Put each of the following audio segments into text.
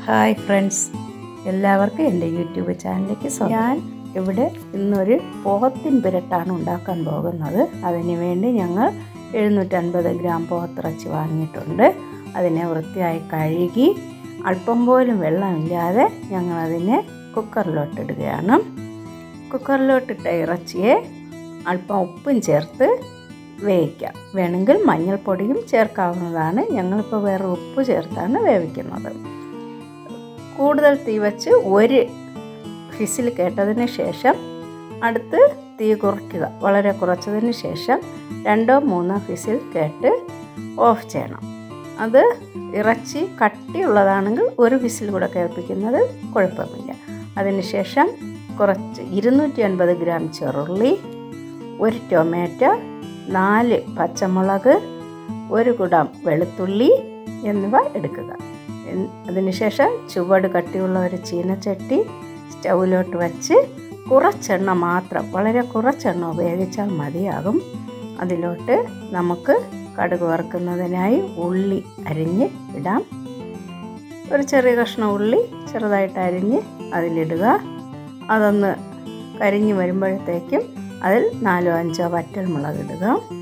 hi friends എല്ലാവർക്കും എൻ്റെ YouTube ചാനലിലേക്ക് സ്വാഗതം ഞാൻ ഇവിടെ ഇന്നൊരു പോത്തിൻ പുരട്ടാണ് ഉണ്ടാക്കാൻ പോകുന്നത് അതിന് വേണ്ടി ഞങ്ങൾ എഴുന്നൂറ്റൻപത് ഗ്രാം പോത്തിറച്ചി വാങ്ങിയിട്ടുണ്ട് അതിനെ വൃത്തിയായി കഴുകി അല്പം പോലും വെള്ളമില്ലാതെ ഞങ്ങളതിനെ കുക്കറിലോട്ടിടുകയാണ് കുക്കറിലോട്ടിട്ട ഇറച്ചിയെ അല്പം ഉപ്പും ചേർത്ത് വേവിക്കാം വേണമെങ്കിൽ മഞ്ഞൾപ്പൊടിയും ചേർക്കാവുന്നതാണ് ഞങ്ങളിപ്പോൾ വേറെ ഉപ്പ് ചേർത്താണ് വേവിക്കുന്നത് കൂടുതൽ തീ വച്ച് ഒരു ഫിസിൽ കേട്ടതിന് ശേഷം അടുത്ത് തീ കുറയ്ക്കുക വളരെ കുറച്ചതിന് ശേഷം രണ്ടോ മൂന്നോ ഫിസിൽ കേട്ട് ഓഫ് ചെയ്യണം അത് ഇറച്ചി കട്ടിയുള്ളതാണെങ്കിൽ ഒരു ഫിസിൽ കൂടെ കേൾപ്പിക്കുന്നത് കുഴപ്പമില്ല അതിനുശേഷം കുറച്ച് ഇരുന്നൂറ്റി അൻപത് ഗ്രാം ചെറുള്ളി ഒരു ടൊമാറ്റോ നാല് പച്ചമുളക് ഒരു കുടം വെളുത്തുള്ളി എന്നിവ എടുക്കുക അതിനുശേഷം ചുവട് കട്ടിയുള്ള ഒരു ചീനച്ചട്ടി സ്റ്റൗവിലോട്ട് വച്ച് കുറച്ചെണ്ണ മാത്രം വളരെ കുറച്ചെണ്ണ ഉപയോഗിച്ചാൽ മതിയാകും അതിലോട്ട് നമുക്ക് കടുക് വറുക്കുന്നതിനായി ഉള്ളി അരിഞ്ഞ് ഇടാം ഒരു ചെറിയ കഷ്ണം ഉള്ളി ചെറുതായിട്ട് അരിഞ്ഞ് അതിലിടുക അതൊന്ന് കരിഞ്ഞ് വരുമ്പോഴത്തേക്കും അതിൽ നാലോ അഞ്ചോ വറ്റൽ മുളക് ഇടുക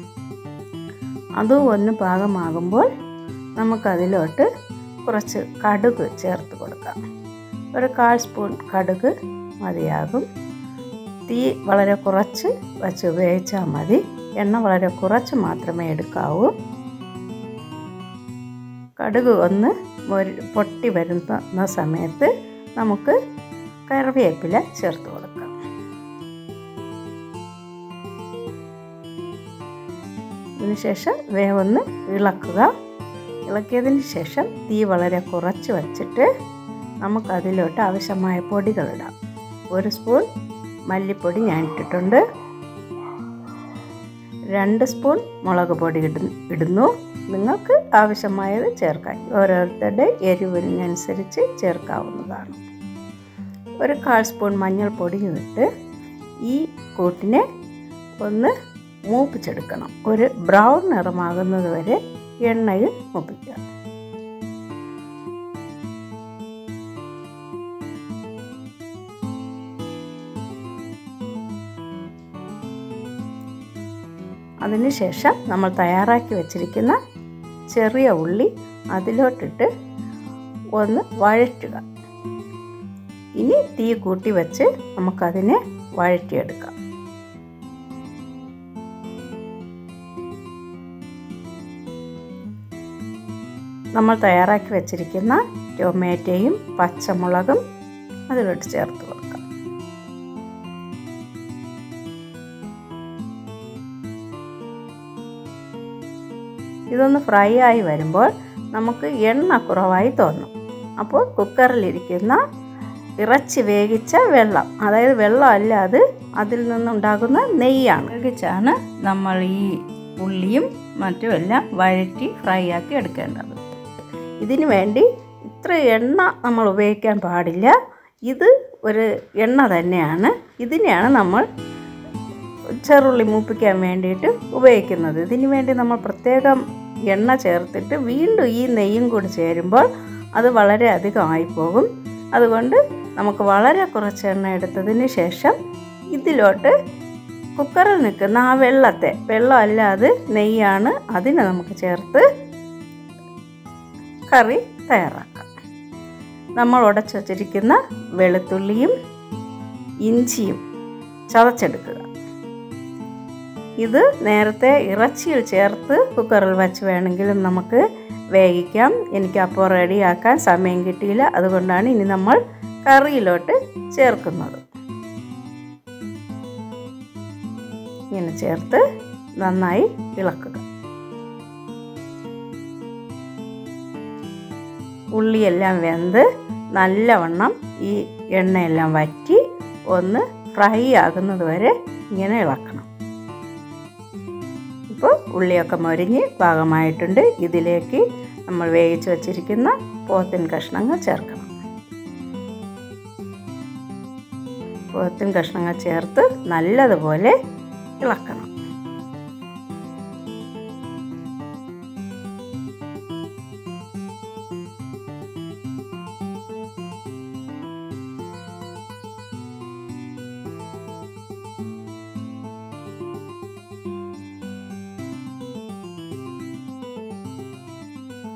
അതും ഒന്ന് പാകമാകുമ്പോൾ നമുക്കതിലോട്ട് കുറച്ച് കടുക് ചേർത്ത് കൊടുക്കാം ഒരു കാൽ സ്പൂൺ കടുക് മതിയാകും തീ വളരെ കുറച്ച് വച്ച് ഉപയോഗിച്ചാൽ മതി എണ്ണ വളരെ കുറച്ച് മാത്രമേ എടുക്കാവൂ കടുക് ഒന്ന് പൊട്ടി വരുന്ന സമയത്ത് നമുക്ക് കറിവേപ്പില ചേർത്ത് കൊടുക്കാം അതിനുശേഷം വേവൊന്ന് ഇളക്കുക ഇളക്കിയതിന് ശേഷം തീ വളരെ കുറച്ച് വച്ചിട്ട് നമുക്കതിലോട്ട് ആവശ്യമായ പൊടികളിടാം ഒരു സ്പൂൺ മല്ലിപ്പൊടി ഞാൻ ഇട്ടിട്ടുണ്ട് രണ്ട് സ്പൂൺ മുളക് പൊടി ഇടുന്നു നിങ്ങൾക്ക് ആവശ്യമായത് ചേർക്കാം ഓരോരുത്തരുടെ എരിവിനനുസരിച്ച് ചേർക്കാവുന്നതാണ് ഒരു കാൽ സ്പൂൺ മഞ്ഞൾപ്പൊടിയും ഇട്ട് ഈ കൂട്ടിനെ ഒന്ന് മൂപ്പിച്ചെടുക്കണം ഒരു ബ്രൗൺ നിറമാകുന്നത് വരെ എണ്ണയിൽ മൂപ്പിക്കുക അതിനുശേഷം നമ്മൾ തയ്യാറാക്കി വച്ചിരിക്കുന്ന ചെറിയ ഉള്ളി അതിലോട്ടിട്ട് ഒന്ന് വഴറ്റുക ഇനി തീ കൂട്ടി വെച്ച് നമുക്കതിനെ വഴറ്റിയെടുക്കാം നമ്മൾ തയ്യാറാക്കി വെച്ചിരിക്കുന്ന ടൊമാറ്റോയും പച്ചമുളകും അതിലോട്ട് ചേർത്ത് കൊടുക്കാം ഇതൊന്ന് ഫ്രൈ ആയി വരുമ്പോൾ നമുക്ക് എണ്ണ കുറവായി തോന്നും അപ്പോൾ കുക്കറിലിരിക്കുന്ന ഇറച്ചി വേവിച്ച വെള്ളം അതായത് വെള്ളം അല്ല അത് അതിൽ നിന്നുണ്ടാകുന്ന നെയ്യാണ് വേവിച്ചാണ് നമ്മൾ ഈ ഉള്ളിയും മറ്റുമെല്ലാം വഴറ്റി ഫ്രൈ ആക്കി എടുക്കേണ്ടത് ഇതിനു വേണ്ടി ഇത്ര എണ്ണ നമ്മൾ ഉപയോഗിക്കാൻ പാടില്ല ഇത് ഒരു എണ്ണ തന്നെയാണ് ഇതിനെയാണ് നമ്മൾ ചെറുള്ളി മൂപ്പിക്കാൻ വേണ്ടിയിട്ട് ഉപയോഗിക്കുന്നത് ഇതിനു വേണ്ടി നമ്മൾ പ്രത്യേകം എണ്ണ ചേർത്തിട്ട് വീണ്ടും ഈ നെയ്യും കൂടി ചേരുമ്പോൾ അത് വളരെ അധികമായി പോകും അതുകൊണ്ട് നമുക്ക് വളരെ കുറച്ച് എണ്ണ എടുത്തതിന് ശേഷം ഇതിലോട്ട് കുക്കറിൽ നിൽക്കുന്ന ആ വെള്ളത്തെ വെള്ളം അല്ലാതെ നെയ്യാണ് അതിനെ നമുക്ക് ചേർത്ത് കറി തയ്യാറാക്കാം നമ്മൾ ഉടച്ചു വച്ചിരിക്കുന്ന വെളുത്തുള്ളിയും ഇഞ്ചിയും ചതച്ചെടുക്കുക ഇത് നേരത്തെ ഇറച്ചിയിൽ ചേർത്ത് കുക്കറിൽ വെച്ച് വേണമെങ്കിലും നമുക്ക് വേവിക്കാം എനിക്ക് അപ്പോൾ റെഡിയാക്കാൻ സമയം കിട്ടിയില്ല അതുകൊണ്ടാണ് ഇനി നമ്മൾ കറിയിലോട്ട് ചേർക്കുന്നത് ഇങ്ങനെ ചേർത്ത് നന്നായി ഇളക്കുക ഉള്ളിയെല്ലാം വെന്ത് നല്ലവണ്ണം ഈ എണ്ണയെല്ലാം വറ്റി ഒന്ന് ഫ്രൈ ആകുന്നത് വരെ ഇങ്ങനെ ഇളക്കണം ഇപ്പോൾ ഉള്ളിയൊക്കെ മൊരിഞ്ഞ് പാകമായിട്ടുണ്ട് ഇതിലേക്ക് നമ്മൾ വേവിച്ച് വച്ചിരിക്കുന്ന പോത്തിൻ കഷ്ണങ്ങൾ ചേർക്കണം പോത്തിൻ കഷ്ണങ്ങൾ ചേർത്ത് നല്ലതുപോലെ ഇളക്കണം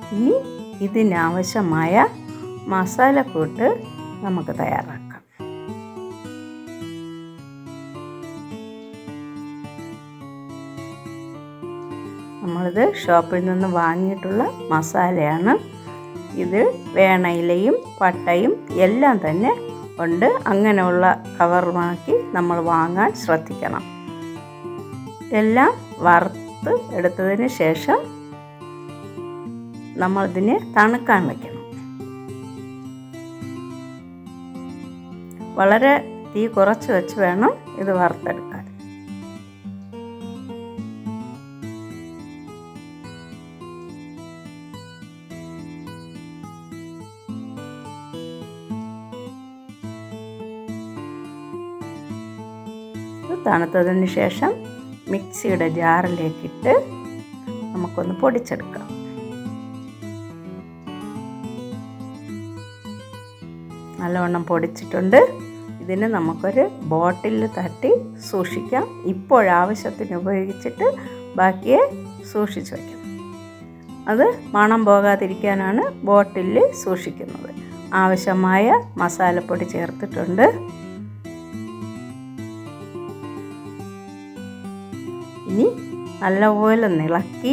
ഇനി ഇതിനാവശ്യമായ മസാലക്കൂട്ട് നമുക്ക് തയ്യാറാക്കാം നമ്മളിത് ഷോപ്പിൽ നിന്ന് വാങ്ങിയിട്ടുള്ള മസാലയാണ് ഇത് വേണയിലയും പട്ടയും എല്ലാം തന്നെ ഉണ്ട് അങ്ങനെയുള്ള കവറുമാക്കി നമ്മൾ വാങ്ങാൻ ശ്രദ്ധിക്കണം എല്ലാം വറുത്ത് എടുത്തതിന് ശേഷം നമ്മളിതിനെ തണുക്കാൻ വയ്ക്കണം വളരെ തീ കുറച്ച് വെച്ച് വേണം ഇത് വറുത്തെടുക്കാൻ ഇത് തണുത്തതിന് ശേഷം മിക്സിയുടെ ജാറിലേക്കിട്ട് നമുക്കൊന്ന് പൊടിച്ചെടുക്കാം നല്ലവണ്ണം പൊടിച്ചിട്ടുണ്ട് ഇതിന് നമുക്കൊരു ബോട്ടിലിൽ തട്ടി സൂക്ഷിക്കാം ഇപ്പോഴാവശ്യത്തിന് ഉപയോഗിച്ചിട്ട് ബാക്കിയെ സൂക്ഷിച്ച് വയ്ക്കണം അത് മണം പോകാതിരിക്കാനാണ് ബോട്ടിലിൽ സൂക്ഷിക്കുന്നത് ആവശ്യമായ മസാലപ്പൊടി ചേർത്തിട്ടുണ്ട് ഇനി നല്ലപോലെ ഇളക്കി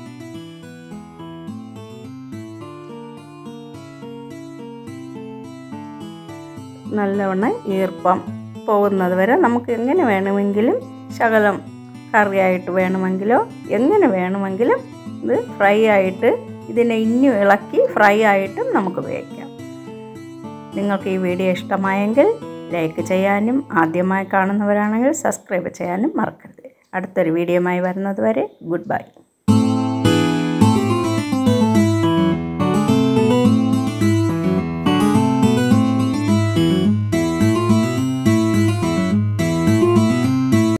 നല്ലവണ്ണം ഈർപ്പം പോകുന്നത് വരെ നമുക്ക് എങ്ങനെ വേണമെങ്കിലും ശകലം കറിയായിട്ട് വേണമെങ്കിലോ എങ്ങനെ വേണമെങ്കിലും ഇത് ഫ്രൈ ആയിട്ട് ഇതിനെ ഇനി ഇളക്കി ഫ്രൈ ആയിട്ടും നമുക്ക് ഉപയോഗിക്കാം നിങ്ങൾക്ക് ഈ വീഡിയോ ഇഷ്ടമായെങ്കിൽ ലൈക്ക് ചെയ്യാനും ആദ്യമായി കാണുന്നവരാണെങ്കിൽ സബ്സ്ക്രൈബ് ചെയ്യാനും മറക്കരുത് അടുത്തൊരു വീഡിയോയുമായി വരുന്നത് വരെ ഗുഡ് ബൈ